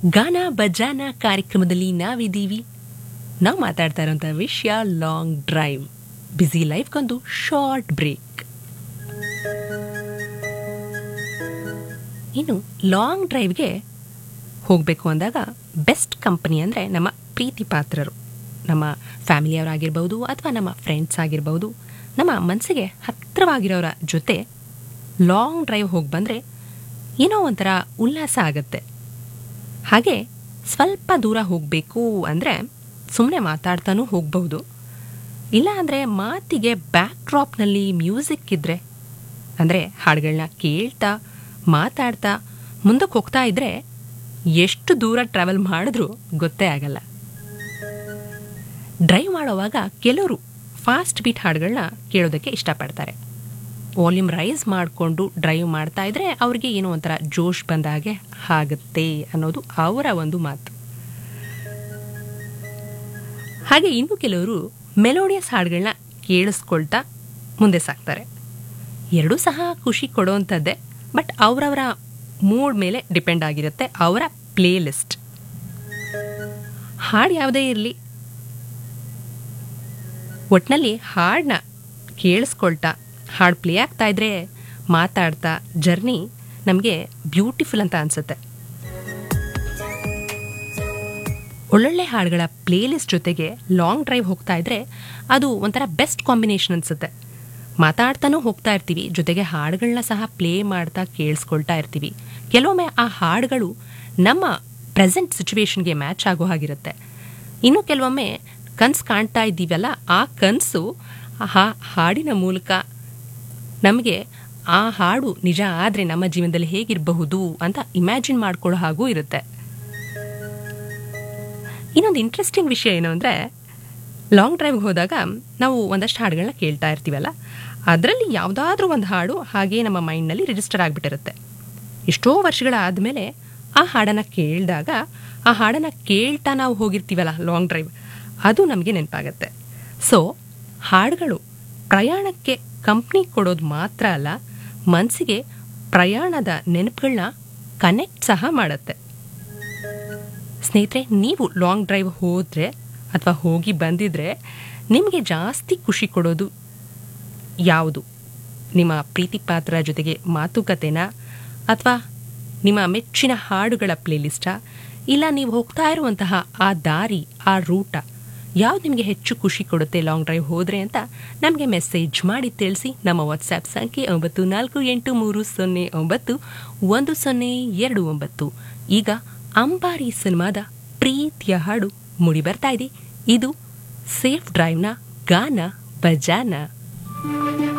ಗಾನ ಬಜಾನ ಕಾರ್ಯಕ್ರಮದಲ್ಲಿ ನಾವಿದ್ದೀವಿ ನಾವು ಮಾತಾಡ್ತಾ ಇರೋಂಥ ವಿಷಯ ಲಾಂಗ್ ಡ್ರೈವ್ ಬ್ಯುಸಿ ಲೈಫ್ಗೊಂದು ಶಾರ್ಟ್ ಬ್ರೇಕ್ ಇನ್ನು ಲಾಂಗ್ ಡ್ರೈವ್ಗೆ ಹೋಗಬೇಕು ಅಂದಾಗ ಬೆಸ್ಟ್ ಕಂಪನಿ ಅಂದರೆ ನಮ್ಮ ಪ್ರೀತಿ ಪಾತ್ರರು ನಮ್ಮ ಫ್ಯಾಮಿಲಿಯವರಾಗಿರ್ಬೋದು ಅಥವಾ ನಮ್ಮ ಫ್ರೆಂಡ್ಸ್ ಆಗಿರ್ಬೋದು ನಮ್ಮ ಮನಸ್ಸಿಗೆ ಹತ್ತಿರವಾಗಿರೋರ ಜೊತೆ ಲಾಂಗ್ ಡ್ರೈವ್ ಹೋಗಿ ಬಂದರೆ ಏನೋ ಒಂಥರ ಉಲ್ಲಾಸ ಆಗುತ್ತೆ ಹಾಗೆ ಸ್ವಲ್ಪ ದೂರ ಹೋಗಬೇಕು ಅಂದರೆ ಸುಮ್ಮನೆ ಮಾತಾಡ್ತಾನೂ ಹೋಗಬಹುದು ಇಲ್ಲ ಅಂದರೆ ಮಾತಿಗೆ ಬ್ಯಾಕ್ ಡ್ರಾಪ್ನಲ್ಲಿ ಮ್ಯೂಸಿಕ್ ಇದ್ದರೆ ಅಂದರೆ ಹಾಡುಗಳನ್ನ ಕೇಳ್ತಾ ಮಾತಾಡ್ತಾ ಮುಂದಕ್ಕೆ ಹೋಗ್ತಾ ಇದ್ದರೆ ಎಷ್ಟು ದೂರ ಟ್ರಾವೆಲ್ ಮಾಡಿದ್ರೂ ಗೊತ್ತೇ ಆಗಲ್ಲ ಡ್ರೈವ್ ಮಾಡುವಾಗ ಕೆಲವರು ಫಾಸ್ಟ್ ಬೀಟ್ ಹಾಡುಗಳನ್ನ ಕೇಳೋದಕ್ಕೆ ಇಷ್ಟಪಡ್ತಾರೆ ವಾಲ್ಯೂಮ್ ರೈಸ್ ಮಾಡಿಕೊಂಡು ಡ್ರೈವ್ ಮಾಡ್ತಾ ಇದ್ರೆ ಅವ್ರಿಗೆ ಏನೋ ಒಂಥರ ಜೋಶ್ ಬಂದ ಹಾಗೆ ಆಗುತ್ತೆ ಅನ್ನೋದು ಅವರ ಒಂದು ಮಾತು ಹಾಗೆ ಇನ್ನು ಕೆಲವರು ಮೆಲೋಡಿಯಸ್ ಹಾಡುಗಳನ್ನ ಕೇಳಿಸ್ಕೊಳ್ತಾ ಮುಂದೆ ಸಾಕ್ತಾರೆ ಎರಡೂ ಸಹ ಖುಷಿ ಕೊಡೋವಂಥದ್ದೇ ಬಟ್ ಅವರವರ ಮೂಡ್ ಮೇಲೆ ಡಿಪೆಂಡ್ ಆಗಿರುತ್ತೆ ಅವರ ಪ್ಲೇ ಲಿಸ್ಟ್ ಹಾಡು ಯಾವುದೇ ಇರಲಿ ಒಟ್ಟಿನಲ್ಲಿ ಹಾಡನ್ನ ಕೇಳಿಸ್ಕೊಳ್ತಾ ಹಾಡು ಪ್ಲೇ ಆಗ್ತಾ ಇದ್ರೆ ಮಾತಾಡ್ತಾ ಜರ್ನಿ ನಮಗೆ ಬ್ಯೂಟಿಫುಲ್ ಅಂತ ಅನಿಸುತ್ತೆ ಒಳ್ಳೊಳ್ಳೆ ಹಾಡುಗಳ ಪ್ಲೇ ಲಿಸ್ಟ್ ಜೊತೆಗೆ ಲಾಂಗ್ ಡ್ರೈವ್ ಹೋಗ್ತಾ ಇದ್ರೆ ಅದು ಒಂಥರ ಬೆಸ್ಟ್ ಕಾಂಬಿನೇಷನ್ ಅನಿಸುತ್ತೆ ಮಾತಾಡ್ತಾನೂ ಹೋಗ್ತಾ ಇರ್ತೀವಿ ಜೊತೆಗೆ ಹಾಡುಗಳನ್ನ ಸಹ ಪ್ಲೇ ಮಾಡ್ತಾ ಕೇಳಿಸ್ಕೊಳ್ತಾ ಇರ್ತೀವಿ ಕೆಲವೊಮ್ಮೆ ಆ ಹಾಡುಗಳು ನಮ್ಮ ಪ್ರೆಸೆಂಟ್ ಸಿಚುವೇಶನ್ಗೆ ಮ್ಯಾಚ್ ಆಗೋ ಹಾಗಿರುತ್ತೆ ಇನ್ನು ಕೆಲವೊಮ್ಮೆ ಕನ್ಸು ಕಾಣ್ತಾ ಇದ್ದೀವಲ್ಲ ಆ ಕನಸು ಆ ಹಾಡಿನ ಮೂಲಕ ನಮಗೆ ಆ ಹಾಡು ನಿಜ ಆದರೆ ನಮ್ಮ ಜೀವನದಲ್ಲಿ ಹೇಗಿರಬಹುದು ಅಂತ ಇಮ್ಯಾಜಿನ್ ಮಾಡ್ಕೊಳ್ಳೋ ಹಾಗೂ ಇರುತ್ತೆ ಇನ್ನೊಂದು ಇಂಟ್ರೆಸ್ಟಿಂಗ್ ವಿಷಯ ಏನು ಅಂದರೆ ಲಾಂಗ್ ಡ್ರೈವ್ಗೆ ಹೋದಾಗ ನಾವು ಒಂದಷ್ಟು ಹಾಡುಗಳನ್ನ ಕೇಳ್ತಾ ಇರ್ತೀವಲ್ಲ ಅದರಲ್ಲಿ ಯಾವುದಾದ್ರೂ ಒಂದು ಹಾಡು ಹಾಗೆ ನಮ್ಮ ಮೈಂಡ್ನಲ್ಲಿ ರಿಜಿಸ್ಟರ್ ಆಗಿಬಿಟ್ಟಿರುತ್ತೆ ಎಷ್ಟೋ ವರ್ಷಗಳಾದಮೇಲೆ ಆ ಹಾಡನ್ನು ಕೇಳಿದಾಗ ಆ ಹಾಡನ್ನು ಕೇಳ್ತಾ ನಾವು ಹೋಗಿರ್ತೀವಲ್ಲ ಲಾಂಗ್ ಡ್ರೈವ್ ಅದು ನಮಗೆ ನೆನಪಾಗತ್ತೆ ಸೊ ಹಾಡುಗಳು ಪ್ರಯಾಣಕ್ಕೆ ಕಂಪ್ನಿ ಕೊಡೋದು ಮಾತ್ರ ಅಲ್ಲ ಮನಸ್ಸಿಗೆ ಪ್ರಯಾಣದ ನೆನಪುಗಳನ್ನ ಕನೆಕ್ಟ್ ಸಹ ಮಾಡುತ್ತೆ ಸ್ನೇಹಿತರೆ ನೀವು ಲಾಂಗ್ ಡ್ರೈವ್ ಹೋದರೆ ಅಥವಾ ಹೋಗಿ ಬಂದಿದ್ರೆ ನಿಮಗೆ ಜಾಸ್ತಿ ಖುಷಿ ಕೊಡೋದು ಯಾವುದು ನಿಮ್ಮ ಪ್ರೀತಿ ಪಾತ್ರ ಜೊತೆಗೆ ಮಾತುಕತೆನ ಅಥವಾ ನಿಮ್ಮ ಮೆಚ್ಚಿನ ಹಾಡುಗಳ ಪ್ಲೇಲಿಸ್ಟಾ ಇಲ್ಲ ನೀವು ಹೋಗ್ತಾ ಇರುವಂತಹ ಆ ದಾರಿ ಆ ರೂಟ ಯಾವ್ದು ನಿಮಗೆ ಹೆಚ್ಚು ಖುಷಿ ಕೊಡುತ್ತೆ ಲಾಂಗ್ ಡ್ರೈವ್ ಹೋದರೆ ಅಂತ ನಮಗೆ ಮೆಸೇಜ್ ಮಾಡಿ ತಿಳಿಸಿ ನಮ್ಮ ವಾಟ್ಸ್ಆ್ಯಪ್ ಸಂಖ್ಯೆ ಒಂಬತ್ತು ನಾಲ್ಕು ಎಂಟು ಮೂರು ಸೊನ್ನೆ ಒಂಬತ್ತು ಒಂದು ಸೊನ್ನೆ ಎರಡು ಒಂಬತ್ತು ಈಗ ಅಂಬಾರಿ ಸಿನಿಮಾದ ಪ್ರೀತಿಯ ಹಾಡು ಮುಡಿ ಬರ್ತಾ ಇದೆ ಇದು ಸೇಫ್ ಡ್ರೈವ್ನ ಗಾನ ಬಜಾನ